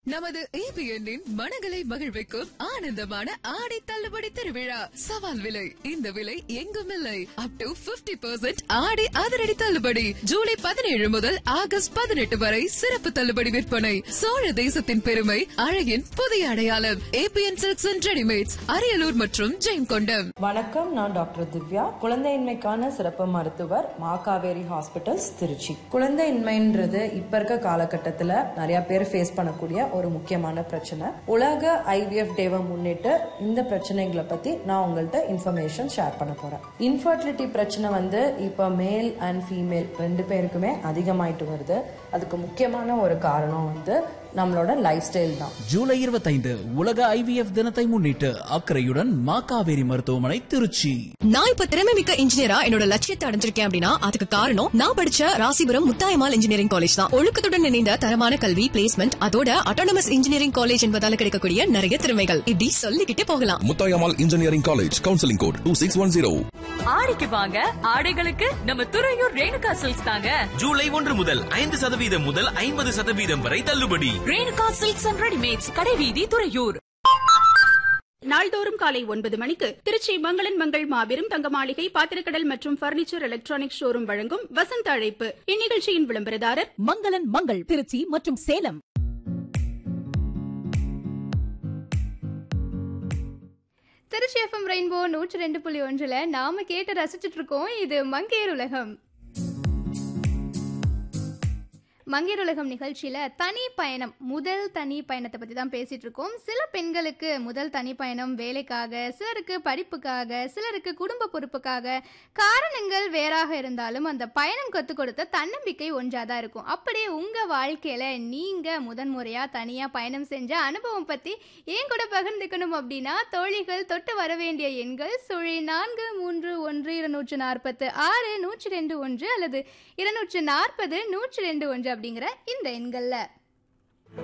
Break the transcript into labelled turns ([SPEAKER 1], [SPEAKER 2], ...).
[SPEAKER 1] நமது ஏபிஎன்னின் மனங்களை மகிழ்விக்கும் ஆனந்தமான ஆடை தள்ளுபடி திருவிழா சவால் விலை இந்த விலை எங்கும் இல்லை அப் டு 50% பர்சன்ட் ஆடை அதிரடி தள்ளுபடி ஜூலை பதினேழு முதல் ஆகஸ்ட் பதினெட்டு வரை சிறப்பு தள்ளுபடி விற்பனை சோழ தேசத்தின் பெருமை அழகின் புதிய அடையாளம் ABN silks and readymades Ariyalur மற்றும் ஜெயங்கொண்டம்
[SPEAKER 2] வணக்கம் நான் டாக்டர் திவ்யா குழந்தையின்மைக்கான சிறப்பு மருத்துவர் மாகாவேரி ஹாஸ்பிட்டல்ஸ் திருச்சி குழந்தையின்மைன்றது இப்ப இருக்க காலகட்டத்துல நிறைய பேர் ஃபேஸ் பண்ணக்கூடிய ஒரு முக்கியமான பிரச்சனை உலக ஐவிஎஃப் டேவை முன்னிட்டு இந்த பிரச்சனைகளை பத்தி நான் உங்கள்கிட்ட இன்ஃபர்மேஷன் ஷேர் பண்ண போறேன் இன்ஃபர்டிலிட்டி பிரச்சனை வந்து இப்ப மேல் அண்ட் ஃபீமேல் ரெண்டு பேருக்குமே அதிகமாயிட்டு வருது அதுக்கு முக்கியமான ஒரு காரணம் வந்து நம்மளோட லைஃப் ஸ்டைல் தான்
[SPEAKER 3] ஜூலை 25 உலக ஐவிஎஃப் தினத்தை முன்னிட்டு அக்கறையுடன் மா காவேரி மருத்துவமனை திருச்சி
[SPEAKER 4] நான் இப்ப திறமை மிக்க இன்ஜினியரா என்னோட லட்சியத்தை அடைஞ்சிருக்கேன் அப்படின்னா அதுக்கு காரணம் நான் படிச்ச ராசிபுரம் முத்தாயமால் இன்ஜினியரிங் காலேஜ் தான் ஒழுக்கத்துடன் இணைந்த தரமான கல்வி பிளேஸ்மெண்ட் அதோட அட்டானமஸ் இன்ஜினியரிங் காலேஜ் என்பதால கிடைக்கக்கூடிய நிறைய திறமைகள் இப்படி சொல்லிக்கிட்டே போகலாம்
[SPEAKER 5] Muthayammal engineering college counselling code two six one zero
[SPEAKER 6] ஆடிக்கு வாங்க ஆடைகளுக்கு நம்ம துறையூர் ரேணுகா சில்க்ஸ் தாங்க
[SPEAKER 7] ஜூலை ஒன்று முதல் ஐந்து சதவீதம் முதல் ஐம்பது சதவீதம் வரை தள்ளுபடி
[SPEAKER 6] ரேணுகா சில்க்ஸ் அண்ட் ரெடிமேட்ஸ் கடைவீதி துறையூர்
[SPEAKER 8] நாள்தோறும் காலை ஒன்பது மணிக்கு திருச்சி மங்களன் மங்கள் மாபெரும் தங்க மாளிகை பாத்திரக்கடல் மற்றும் பர்னிச்சர் எலக்ட்ரானிக் ஷோரூம் வழங்கும் வசந்த அழைப்பு இந்நிகழ்ச்சியின் விளம்பரதாரர்
[SPEAKER 9] மங்களன் மங்கள் திருச்சி மற்றும் சேலம்
[SPEAKER 10] திருச்சி எஃப்எம் ரெயின்போ நூற்றி ரெண்டு புள்ளி ஒன்றில் நாம கேட்டு ரசிச்சுட்டு இருக்கோம் இது மங்கையர் உலகம் மங்கையர் உலகம் நிகழ்ச்சியில தனி பயணம் முதல் தனி பயணத்தை பத்தி தான் பேசிட்டு இருக்கோம் சில பெண்களுக்கு முதல் தனி பயணம் வேலைக்காக சிலருக்கு படிப்புக்காக சிலருக்கு குடும்ப பொறுப்புக்காக காரணங்கள் வேறாக இருந்தாலும் அந்த பயணம் கற்றுக் கொடுத்த தன்னம்பிக்கை ஒன்றாக தான் இருக்கும் அப்படியே உங்க வாழ்க்கையில நீங்க முதன்முறையா தனியா பயணம் செஞ்ச அனுபவம் பத்தி ஏன் கூட பகிர்ந்துக்கணும் அப்படின்னா தோழிகள் தொட்டு வர வேண்டிய எண்கள் சுழி நான்கு மூன்று ஒன்று இருநூற்று நாற்பத்து ஆறு நூற்றி ரெண்டு ஒன்று அல்லது இருநூற்று நாற்பது நூற்றி ரெண்டு ஒன்று அப்படிங்கிற இந்த எண்கள்ல